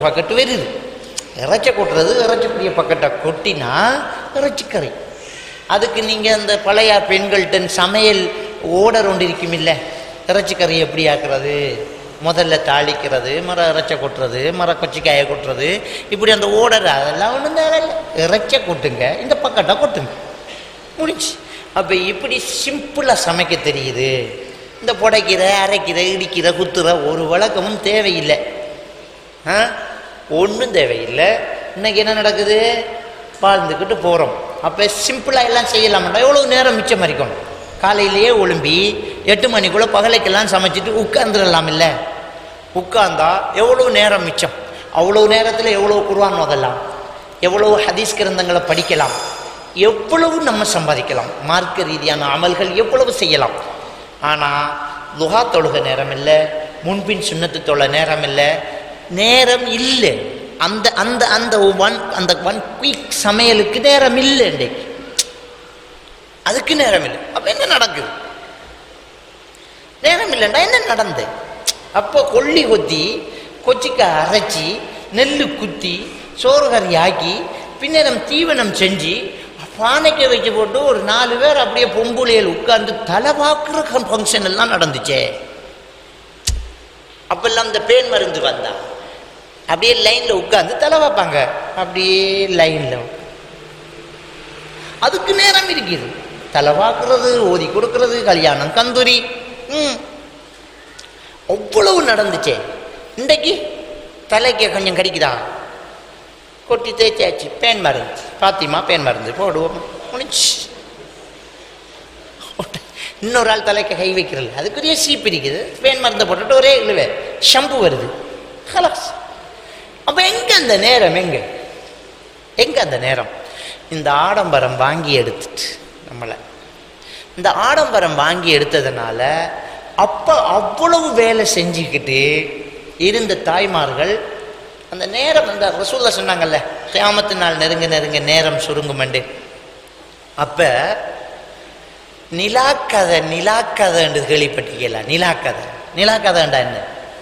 bucket வருது இறைச்சி கொட்டுறது இறைச்சிக்குரிய பக்கெட்டை கொட்டினா இறைச்சிக்கறி அதுக்கு நீங்கள் அந்த பழைய பெண்கள்கிட்ட சமையல் ஓடர் ஒன்று இருக்கும் இல்லை இறைச்சிக்கறி எப்படி ஆக்குறது முதல்ல தாளிக்கிறது மர இறைச்சை கொட்டுறது மர கொச்சிக்காயை கொட்டுறது இப்படி அந்த ஓடர் அதெல்லாம் ஒன்றும் தேவையில்லை இறைச்சை கொட்டுங்க இந்த பக்கெட்டை கொட்டுங்க முடிச்சு அப்போ இப்படி சிம்பிளாக சமைக்க தெரியுது இந்த புடைக்கிற அரைக்கிற இடிக்கிற குத்துற ஒரு வழக்கமும் தேவையில்லை ஆ ஒன்றும் தேவையில்லை இன்னைக்கு என்ன நடக்குது வாழ்ந்துக்கிட்டு போகிறோம் அப்போ சிம்பிளாக எல்லாம் செய்யலாமாட்டா எவ்வளோ நேரம் மிச்சம் இருக்கும் காலையிலேயே ஒழும்பி எட்டு மணிக்குள்ளே பகலைக்கெல்லாம் சமைச்சிட்டு உட்காந்துடலாம் இல்லை உட்கார்ந்தா எவ்வளோ நேரம் மிச்சம் அவ்வளோ நேரத்தில் எவ்வளோ குர்ஆன் ஓதலாம் எவ்வளோ ஹதீஸ் கிரந்தங்களை படிக்கலாம் எவ்வளவு நம்ம சம்பாதிக்கலாம் மார்க்க ரீதியான அமல்கள் எவ்வளவு செய்யலாம் ஆனால் துஹா தொழுக நேரம் இல்லை முன்பின் சுண்ணத்து தொழ நேரம் இல்லை நேரம் இல்லை அந்த அந்த அந்த ஒன் அந்த ஒன் குயிக் சமையலுக்கு நேரம் இல்லை இன்றைக்கு அதுக்கு நேரம் இல்லை அப்போ என்ன நடக்குது நேரம் இல்லைண்டா என்ன நடந்து அப்போ கொள்ளி கொத்தி கொச்சிக்காய் அரைச்சி நெல் குத்தி சோறு கறி ஆக்கி பின்னரம் தீவனம் செஞ்சு பானைக்கு வச்சு போட்டு ஒரு நாலு பேர் அப்படியே பொம்புளையில் உட்கார்ந்து தலை பார்க்குற ஃபங்க்ஷன் எல்லாம் நடந்துச்சே அப்பெல்லாம் இந்த பேன் மருந்து வந்தா அப்படியே லைனில் உட்கார்ந்து தலை வைப்பாங்க அப்படியே லைனில் அதுக்கு நேரம் இருக்குது தலை பார்க்கறது ஓதி கொடுக்கறது கல்யாணம் கந்தூரி ம் அவ்வளவு நடந்துச்சே இன்றைக்கு தலைக்கு கொஞ்சம் கடிக்குதா கொட்டி தேய்ச்சாச்சு பேன் மருந்து பாத்திமா பேன் மருந்து போடுவோம் முடிச்சு இன்னொரு ஆள் தலைக்கு கை வைக்கிறது அதுக்குரிய சீப் இருக்குது பேன் மருந்தை போட்டுட்டு ஒரே இழுவே ஷம்பு வருது ஹலாஸ் அப்போ எங்க அந்த நேரம் எங்க எங்க அந்த நேரம் இந்த ஆடம்பரம் வாங்கி எடுத்துட்டு நம்மளை இந்த ஆடம்பரம் வாங்கி எடுத்ததுனால அப்போ அவ்வளவு வேலை செஞ்சுக்கிட்டு இருந்த தாய்மார்கள் அந்த நேரம் அந்த ரசூல்லா சொன்னாங்கல்ல கியாமத்து நாள் நெருங்க நெருங்க நேரம் சுருங்குமண்டு அப்போ நிலாக்கதை நிலாக்கதைன்றது கேள்விப்பட்டிருக்கீங்களா நிலாக்கதை நிலாக்கதைண்டா என்ன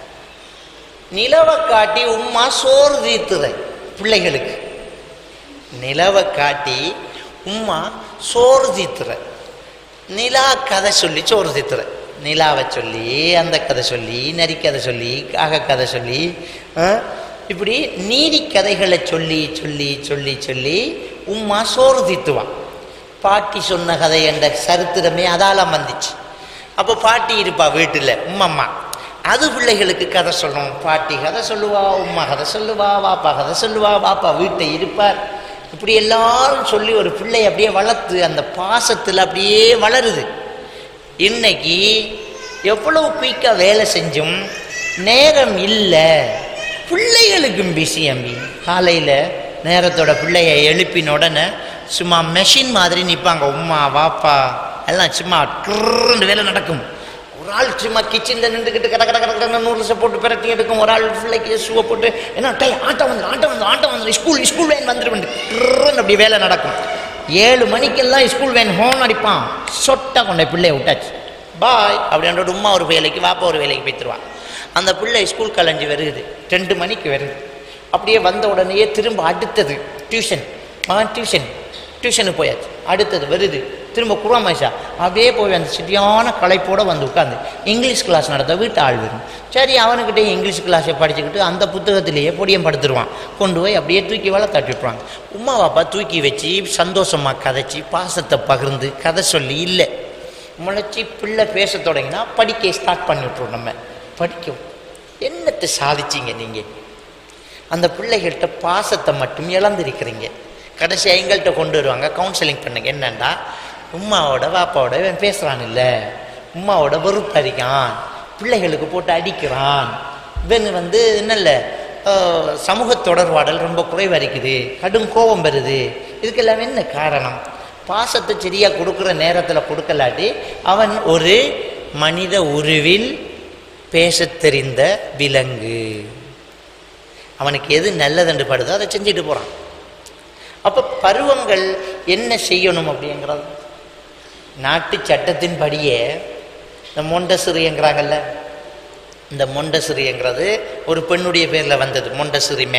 நிலவை காட்டி உம்மா சோறு தீர்த்துற பிள்ளைகளுக்கு நிலவை காட்டி உம்மா சோறு தீர்த்துற நிலா கதை சொல்லி சோறு தீர்த்துற நிலாவை சொல்லி அந்த கதை சொல்லி நரிக்கதை சொல்லி காக கதை சொல்லி ஆ, இப்படி நீதி கதைகளை சொல்லி சொல்லி சொல்லி சொல்லி உம்மா சோறு தீர்த்துவான் பாட்டி சொன்ன கதை என்ற சரித்திரமே அதால வந்துச்சு அப்போ பாட்டி இருப்பா வீட்டில் உம்மம்மா அது பிள்ளைகளுக்கு கதை சொல்லணும் பாட்டி கதை சொல்லுவா உம்மா கதை சொல்லுவா வாப்பா கதை சொல்லுவா வாப்பா வீட்டை இருப்பார் இப்படி எல்லாரும் சொல்லி ஒரு பிள்ளை அப்படியே வளர்த்து அந்த பாசத்தில் அப்படியே வளருது இன்னைக்கு எவ்வளவு குயிக்காக வேலை செஞ்சும் நேரம் இல்லை பிள்ளைகளுக்கும் பிஸி அம்பி காலையில் நேரத்தோட பிள்ளைய எழுப்பின உடனே சும்மா மெஷின் மாதிரி நிற்பாங்க உம்மா வாப்பா எல்லாம் சும்மா ட்ருன்னு வேலை நடக்கும் ஒரு ஆள் சும்மா கிச்சனில் நின்றுக்கிட்டு கட கட கட கட நூறுசை போட்டு பிரட்டி எடுக்கும் ஒரு ஆள் பிள்ளைக்கு ஷூவை போட்டு என்ன டை ஆட்டம் வந்து ஆட்டம் வந்து ஆட்டம் வந்து ஸ்கூல் ஸ்கூல் வேன் வந்துடும் ட்ருன்னு அப்படி வேலை நடக்கும் ஏழு மணிக்கெல்லாம் ஸ்கூல் வேன் ஹோன் அடிப்பான் சொட்டா கொண்ட பிள்ளைய விட்டாச்சு பாய் அப்படின்ற உம்மா ஒரு வேலைக்கு வாப்பா ஒரு வேலைக்கு போய்த்துருவான் அந்த பிள்ளை ஸ்கூல் கலைஞ்சு வருது ரெண்டு மணிக்கு வருது அப்படியே வந்த உடனேயே திரும்ப அடுத்தது டியூஷன் மகன் டியூஷன் டியூஷனுக்கு போயாச்சு அடுத்தது வருது திரும்ப குருவாமேஷா அப்படியே போய் அந்த சரியான களைப்போட வந்து உட்காந்து இங்கிலீஷ் கிளாஸ் நடத்த வீட்டு ஆள் வரும் சரி அவனுக்கிட்டே இங்கிலீஷ் கிளாஸை படிச்சுக்கிட்டு அந்த புத்தகத்திலேயே பொடியம் படுத்துருவான் கொண்டு போய் அப்படியே தூக்கி வேலை தட்டி விட்ருவாங்க உமா பாப்பா தூக்கி வச்சு சந்தோஷமாக கதைச்சி பாசத்தை பகிர்ந்து கதை சொல்லி இல்லை முளைச்சி பிள்ளை பேச தொடங்கினா படிக்க ஸ்டார்ட் பண்ணி விட்ருவோம் நம்ம படிக்க என்னத்தை சாதிச்சீங்க நீங்கள் அந்த பிள்ளைகள்கிட்ட பாசத்தை மட்டும் இழந்திருக்கிறீங்க கடைசி எங்கள்கிட்ட கொண்டு வருவாங்க கவுன்சிலிங் பண்ணுங்க என்னண்டா உம்மாவோட வாப்பாவோட இவன் பேசுகிறான் இல்லை உம்மாவோட வெறுப்பறிக்கான் பிள்ளைகளுக்கு போட்டு அடிக்கிறான் இவன் வந்து என்னல்ல அஹ், சமூக தொடர்பாடல் ரொம்ப குறைவாக இருக்குது கடும் கோபம் வருது இதுக்கெல்லாம் என்ன காரணம் பாசத்தை சரியாக கொடுக்குற நேரத்தில் கொடுக்கலாட்டி அவன் ஒரு மனித உருவில் பேசத் தெரிந்த விலங்கு அவனுக்கு எது நல்லதென்று படுதோ அதை செஞ்சுட்டு போகிறான் அப்போ பருவங்கள் என்ன செய்யணும் அப்படிங்கிறது நாட்டு சட்டத்தின்படியே இந்த மொண்டசிறிங்கிறாங்கல்ல இந்த மொண்டசிறிங்கிறது ஒரு பெண்ணுடைய பேரில் வந்தது மொண்டசிறி மே